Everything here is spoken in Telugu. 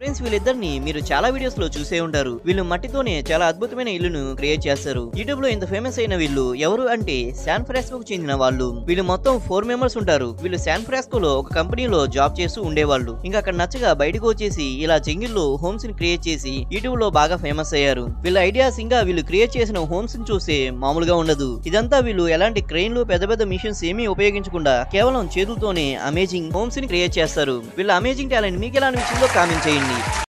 ఫ్రెండ్స్ వీళ్ళిద్దరిని మీరు చాలా వీడియోస్ లో చూసే ఉంటారు వీళ్ళు మట్టితోనే చాలా అద్భుతమైన ఇల్లును క్రియేట్ చేస్తారు యూట్యూబ్ లో ఇంత ఫేమస్ అయిన వీళ్ళు ఎవరు అంటే శాన్ ఫ్రాన్సిస్కోకు చెందిన వాళ్ళు వీళ్ళు మొత్తం ఫోర్ మెంబర్స్ ఉంటారు వీళ్ళు శాన్ ఫ్రాన్సిస్కోలో ఒక కంపెనీలో జాబ్ చేస్తూ ఉండేవాళ్ళు ఇంకా అక్కడ నచ్చగా బయటకు వచ్చేసి ఇలా జంగిల్లో హోమ్స్ ని క్రియేట్ చేసి యూట్యూబ్ లో బాగా ఫేమస్ అయ్యారు వీళ్ళ ఐడియాస్ ఇంకా వీళ్ళు క్రియేట్ చేసిన హోమ్స్ ని చూస్తే మామూలుగా ఉండదు ఇదంతా వీళ్ళు ఎలాంటి క్రెయిన్లు పెద్ద పెద్ద మిషన్స్ ఏమీ ఉపయోగించకుండా కేవలం చేతులతోనే అమేజింగ్ హోమ్స్ ని క్రియేట్ చేస్తారు వీళ్ళ అమేజింగ్ టాలెంట్ మీకు ఎలా అనిపించిందో కామెంట్ చేయండి